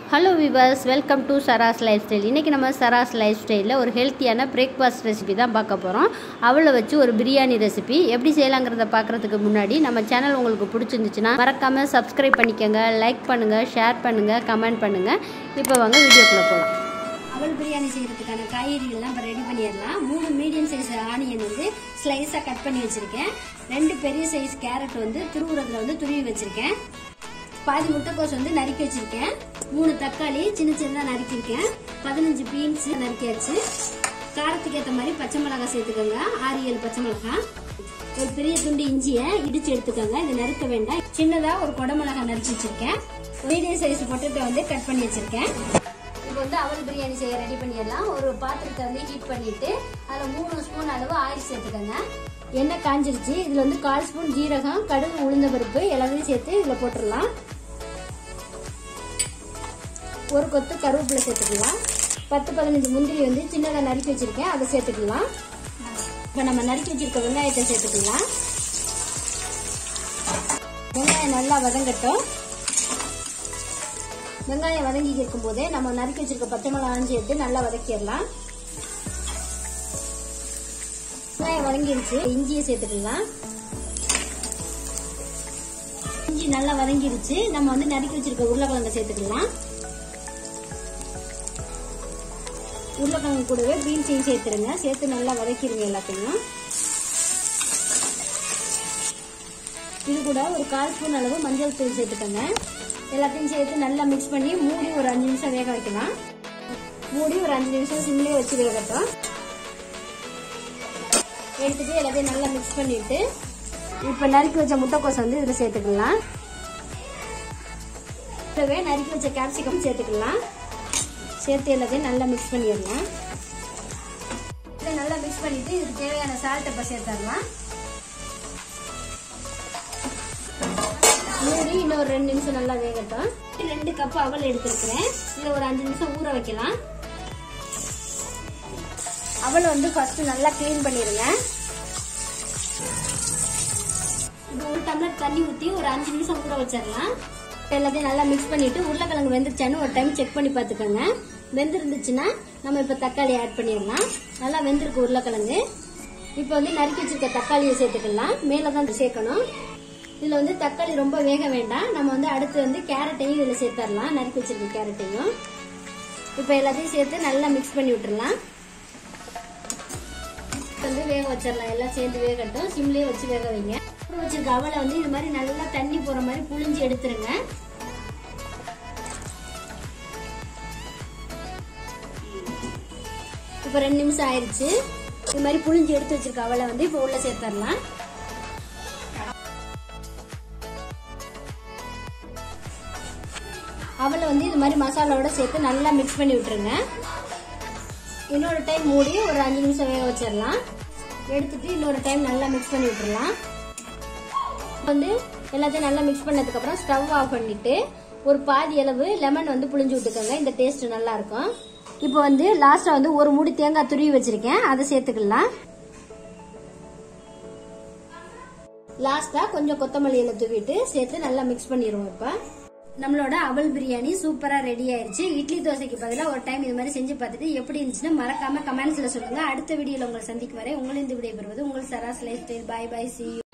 hello viewers welcome to Sara's lifestyle இன்றைக்கி நம்ம சராஸ் life ஸ்டைலில் ஒரு ஹெல்த்தியான பிரேக்ஃபாஸ்ட் ரெசிபி தான் பார்க்க போகிறோம் அவளை வச்சு ஒரு பிரியாணி ரெசிபி எப்படி செய்யலாங்கிறத பார்க்குறதுக்கு முன்னாடி நம்ம சேனல் உங்களுக்கு பிடிச்சிருந்துச்சுன்னா மறக்காமல் சப்ஸ்கிரைப் பண்ணிக்கோங்க லைக் பண்ணுங்கள் ஷேர் பண்ணுங்கள் கமெண்ட் பண்ணுங்கள் இப்போ வாங்க வீடியோக்குள்ளே போகலாம் அவல் பிரியாணி செய்கிறதுக்கான காய்கறிகள்லாம் இப்போ ரெடி பண்ணிடலாம் மூணு மீடியம் சைஸ் ஆனியன் வந்து ஸ்லைஸாக கட் பண்ணி வச்சுருக்கேன் ரெண்டு பெரிய சைஸ் கேரட் வந்து துருவுறதுல வந்து துருவி வச்சுருக்கேன் பாதி முட்டைக்கோஸ் வந்து நறுக்கி வச்சிருக்கேன் மூணு தக்காளி சின்ன சின்னதாக நறுக்கியிருக்கேன் பதினஞ்சு பீன்ஸ் நறுக்கியாச்சு காரத்துக்கு ஏற்ற மாதிரி பச்சை மிளகாய் சேர்த்துக்கோங்க ஆறு ஏழு பச்சை மிளகாய் ஒரு பெரிய துண்டு இஞ்சியை இடிச்சு எடுத்துக்கோங்க இது நறுக்க வேண்டாம் சின்னதா ஒரு குடமிளகாய் நறுக்கி வச்சிருக்கேன் மீடியம் சைஸ் பொட்டேட்டோ வந்து கட் பண்ணி வச்சிருக்கேன் இப்போ வந்து அவல் பிரியாணி செய்ய ரெடி பண்ணிடலாம் ஒரு பாத்திரத்தை வந்து ஹீட் பண்ணிட்டு அதில் மூணு ஸ்பூன் அளவு ஆயில் சேர்த்துக்கோங்க எண்ணெய் காஞ்சிருச்சு இதில் வந்து கால் ஸ்பூன் ஜீரகம் கடுகு உளுந்த பருப்பு எல்லாத்தையும் சேர்த்து இதில் போட்டுடலாம் ஒரு கொத்து கருவேப்பிலை சேர்த்துக்கலாம் பத்து பதினஞ்சு முந்திரி வந்து சின்னதாக நறுக்கி வச்சிருக்கேன் அதை சேர்த்துக்கலாம் இப்போ நம்ம நறுக்கி வச்சிருக்க வெங்காயத்தை சேர்த்துக்கலாம் வெங்காயம் நல்லா வதங்கட்டும் வெங்காயம் வதங்கி இருக்கும் போதே நம்ம நறுக்கி வச்சிருக்க பச்சை மிளகாயும் சேர்த்து நல்லா வதக்கிடலாம் வெங்காயம் வதங்கிருச்சு இஞ்சியை சேர்த்துக்கலாம் இஞ்சி நல்லா வதங்கிருச்சு நம்ம வந்து நறுக்கி வச்சிருக்க உருளைக்கிழங்க சேர்த்துக்கலாம் உருளைக்கிழங்கு கூடவே பீன்ஸையும் சேர்த்துருங்க சேர்த்து நல்லா வதக்கிடுங்க எல்லாத்தையும் இது கூட ஒரு கால் ஸ்பூன் அளவு மஞ்சள் தூள் சேர்த்துக்கோங்க எல்லாத்தையும் சேர்த்து நல்லா மிக்ஸ் பண்ணி மூடி ஒரு அஞ்சு நிமிஷம் வேக வைக்கலாம் மூடி ஒரு அஞ்சு நிமிஷம் சிம்லேயே வச்சு வேகட்டும் எடுத்துட்டு எல்லாத்தையும் நல்லா மிக்ஸ் பண்ணிட்டு இப்போ நறுக்கி வச்ச முட்டைக்கோஸ் வந்து இதில் சேர்த்துக்கலாம் இப்பவே நறுக்கி வச்ச கேப்சிகம் சேர்த்துக்கலாம் சேர்த்து எல்லாத்தையும் நல்லா மிக்ஸ் பண்ணிடலாம் இதை நல்லா மிக்ஸ் பண்ணிட்டு இதுக்கு தேவையான சால்ட் இப்போ சேர்த்துடலாம் மூடி இன்னும் ஒரு ரெண்டு நிமிஷம் நல்லா வேகட்டும் ரெண்டு கப் அவல் எடுத்துருக்கிறேன் இதில் ஒரு அஞ்சு நிமிஷம் ஊற வைக்கலாம் அவலை வந்து ஃபர்ஸ்ட் நல்லா க்ளீன் பண்ணிடுங்க இது ஒரு டம்ளர் தண்ணி ஊற்றி ஒரு அஞ்சு நிமிஷம் ஊற வச்சிடலாம் எல்லாத்தையும் நல்லா மிக்ஸ் பண்ணிட்டு உருளைக்கிழங்கு வெந்துருச்சான்னு ஒரு டைம் செக் பண்ணி பார்த்துக்கோங்க வெந்திருந்துச்சுன்னா நம்ம இப்போ தக்காளி ஆட் பண்ணிடலாம் நல்லா வெந்திருக்கு உருளைக்கிழங்கு இப்போ வந்து நறுக்கி வச்சிருக்க தக்காளியை சேர்த்துக்கலாம் மேலே தான் சேர்க்கணும் இதில் வந்து தக்காளி ரொம்ப வேக வேண்டாம் நம்ம வந்து அடுத்து வந்து கேரட்டையும் இதில் சேர்த்துடலாம் நறுக்கி வச்சிருக்க கேரட்டையும் இப்போ எல்லாத்தையும் சேர்த்து நல்லா மிக்ஸ் பண்ணி விட்டுறலாம் வந்து வேக வச்சிடலாம் எல்லாம் சேர்ந்து வேகட்டும் சிம்லேயே வச்சு வேக வைங்க ஊற வச்சிருக்க அவலை வந்து இது மாதிரி நல்லா தண்ணி போற மாதிரி புளிஞ்சு எடுத்துருங்க இப்போ ரெண்டு நிமிஷம் ஆயிடுச்சு இது மாதிரி புளிஞ்சு எடுத்து வச்சிருக்க அவலை வந்து இப்போ உள்ள சேர்த்துடலாம் அவலை வந்து இது மாதிரி மசாலாவோட சேர்த்து நல்லா மிக்ஸ் பண்ணி விட்டுருங்க இன்னொரு டைம் மூடி ஒரு அஞ்சு நிமிஷம் வேக வச்சிடலாம் எடுத்துட்டு இன்னொரு டைம் நல்லா மிக்ஸ் பண்ணி விட்டுறலாம் வந்து எல்லாத்தையும் நல்லா மிக்ஸ் பண்ணதுக்கு அப்புறம் ஸ்டவ் ஆஃப் பண்ணிட்டு ஒரு பாதி அளவு லெமன் வந்து புளிஞ்சு விட்டுக்கோங்க இந்த டேஸ்ட் நல்லா இருக்கும் இப்போ வந்து லாஸ்டா வந்து ஒரு மூடி தேங்காய் துருவி வச்சிருக்கேன் அதை சேர்த்துக்கலாம் லாஸ்டா கொஞ்சம் கொத்தமல்லி இலை தூவிட்டு சேர்த்து நல்லா மிக்ஸ் பண்ணிடுவோம் இப்போ நம்மளோட அவல் பிரியாணி சூப்பரா ரெடி ஆயிருச்சு இட்லி தோசைக்கு பதிலாக ஒரு டைம் இது மாதிரி செஞ்சு பார்த்துட்டு எப்படி இருந்துச்சுன்னு மறக்காம கமெண்ட்ஸ்ல சொல்லுங்க அடுத்த வீடியோல உங்களை சந்திக்கும் வரை உங்களிருந்து விடைபெறுவது உங்கள் Sara's lifestyle bye bye C